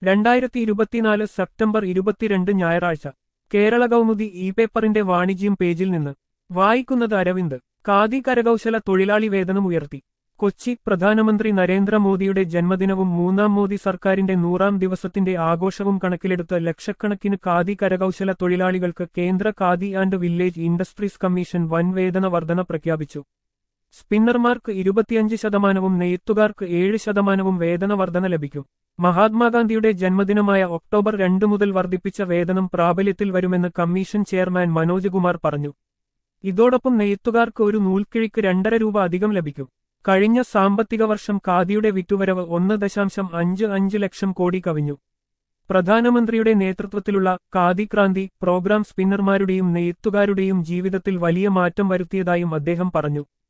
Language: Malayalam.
രണ്ടായിരത്തി ഇരുപത്തിനാല് സെപ്റ്റംബർ ഇരുപത്തിരണ്ട് ഞായറാഴ്ച കേരള കൗമുദി ഇ പേപ്പറിന്റെ വാണിജ്യം പേജിൽ നിന്ന് വായിക്കുന്നത് അരവിന്ദ് ഖാദി കരകൗശല തൊഴിലാളി വേതനം ഉയർത്തി കൊച്ചി പ്രധാനമന്ത്രി നരേന്ദ്രമോദിയുടെ ജന്മദിനവും മൂന്നാം മോദി സർക്കാരിന്റെ നൂറാം ദിവസത്തിന്റെ ആഘോഷവും കണക്കിലെടുത്ത് ലക്ഷക്കണക്കിന് ഖാദി കരകൗശല തൊഴിലാളികൾക്ക് കേന്ദ്ര Khadi and Village Industries Commission വൻ വേതന വർധന പ്രഖ്യാപിച്ചു സ്പിന്നർമാർക്ക് ഇരുപത്തിയഞ്ച് ശതമാനവും നെയ്ത്തുകാർക്ക് ഏഴ് ശതമാനവും വേതന വർധന ലഭിക്കും മഹാത്മാഗാന്ധിയുടെ ജന്മദിനമായ ഒക്ടോബർ രണ്ട് മുതൽ വർദ്ധിപ്പിച്ച വേതനം പ്രാബല്യത്തിൽ വരുമെന്ന് കമ്മീഷൻ ചെയർമാൻ മനോജ് കുമാർ പറഞ്ഞു ഇതോടൊപ്പം നെയ്ത്തുകാർക്ക് ഒരു നൂൽക്കിഴിക്ക് രണ്ടര രൂപ അധികം ലഭിക്കും കഴിഞ്ഞ സാമ്പത്തിക വർഷം ഖാദിയുടെ വിറ്റുവരവ് ഒന്ന് ദശാംശം അഞ്ച് അഞ്ച് ലക്ഷം കോടി കവിഞ്ഞു പ്രധാനമന്ത്രിയുടെ നേതൃത്വത്തിലുള്ള ഖാദി ക്രാന്തി പ്രോഗ്രാം സ്പിന്നർമാരുടെയും നെയ്ത്തുകാരുടെയും ജീവിതത്തിൽ വലിയ മാറ്റം വരുത്തിയതായും അദ്ദേഹം പറഞ്ഞു